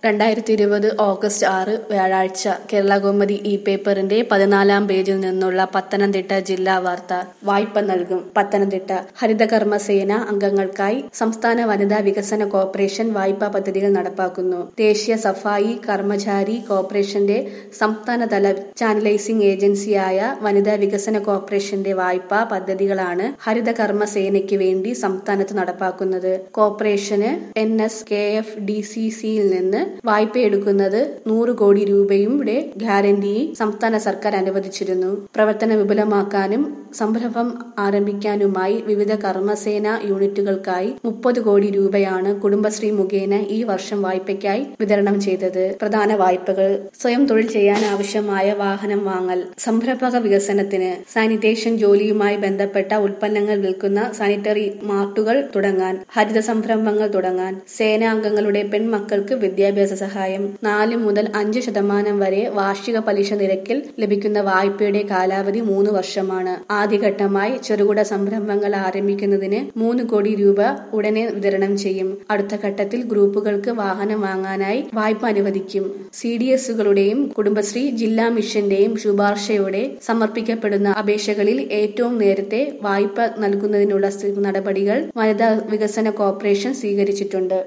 രണ്ടായിരത്തി ഇരുപത് ഓഗസ്റ്റ് ആറ് വ്യാഴാഴ്ച കേരളകൗമുദി ഇ പേപ്പറിന്റെ പതിനാലാം പേജിൽ നിന്നുള്ള പത്തനംതിട്ട ജില്ലാ വാർത്ത വായ്പ നൽകും പത്തനംതിട്ട ഹരിതകർമ്മസേന അംഗങ്ങൾക്കായി സംസ്ഥാന വനിതാ വികസന കോർപ്പറേഷൻ വായ്പാ പദ്ധതികൾ നടപ്പാക്കുന്നു ദേശീയ സഫായി കർമ്മചാരി കോർപ്പറേഷന്റെ സംസ്ഥാനതല ചാനലൈസിംഗ് ഏജൻസിയായ വനിതാ വികസന കോർപ്പറേഷന്റെ വായ്പാ പദ്ധതികളാണ് ഹരിതകർമ്മസേനയ്ക്ക് വേണ്ടി സംസ്ഥാനത്ത് നടപ്പാക്കുന്നത് കോർപ്പറേഷന് N S K F D C സിയിൽ നിന്ന് വായ്പയെടുക്കുന്നത് നൂറ് കോടി രൂപയുടെ ഗ്യാരണ്ടി സംസ്ഥാന സർക്കാർ അനുവദിച്ചിരുന്നു പ്രവർത്തനം വിപുലമാക്കാനും സംരംഭം ആരംഭിക്കാനുമായി വിവിധ കർമ്മസേന യൂണിറ്റുകൾക്കായി മുപ്പത് കോടി രൂപയാണ് കുടുംബശ്രീ മുഖേന ഈ വർഷം വായ്പയ്ക്കായി വിതരണം ചെയ്തത് പ്രധാന വായ്പകൾ സ്വയം തൊഴിൽ ചെയ്യാൻ ആവശ്യമായ വാഹനം വാങ്ങൽ സംരംഭക വികസനത്തിന് സാനിറ്റേഷൻ ജോലിയുമായി ബന്ധപ്പെട്ട ഉൽപ്പന്നങ്ങൾ വിൽക്കുന്ന സാനിറ്ററി മാർട്ടുകൾ തുടങ്ങാൻ ഹരിത സംരംഭങ്ങൾ തുടങ്ങാൻ സേനാംഗങ്ങളുടെ പെൺമക്കൾക്ക് വിദ്യാഭ്യാസ സഹായം നാല് മുതൽ അഞ്ച് ശതമാനം വരെ വാർഷിക പലിശ നിരക്കിൽ ലഭിക്കുന്ന വായ്പയുടെ കാലാവധി മൂന്ന് വർഷമാണ് ആദ്യഘട്ടമായി ചെറുകിട സംരംഭങ്ങൾ ആരംഭിക്കുന്നതിന് മൂന്ന് കോടി രൂപ ഉടനെ വിതരണം ചെയ്യും അടുത്ത ഘട്ടത്തിൽ ഗ്രൂപ്പുകൾക്ക് വാഹനം വാങ്ങാനായി വായ്പ അനുവദിക്കും സി ഡി എസുകളുടെയും കുടുംബശ്രീ ജില്ലാ മിഷന്റെയും ശുപാർശയോടെ സമർപ്പിക്കപ്പെടുന്ന അപേക്ഷകളിൽ ഏറ്റവും നേരത്തെ വായ്പ നൽകുന്നതിനുള്ള നടപടികൾ വനിതാ വികസന കോർപ്പറേഷൻ സ്വീകരിച്ചിട്ടുണ്ട്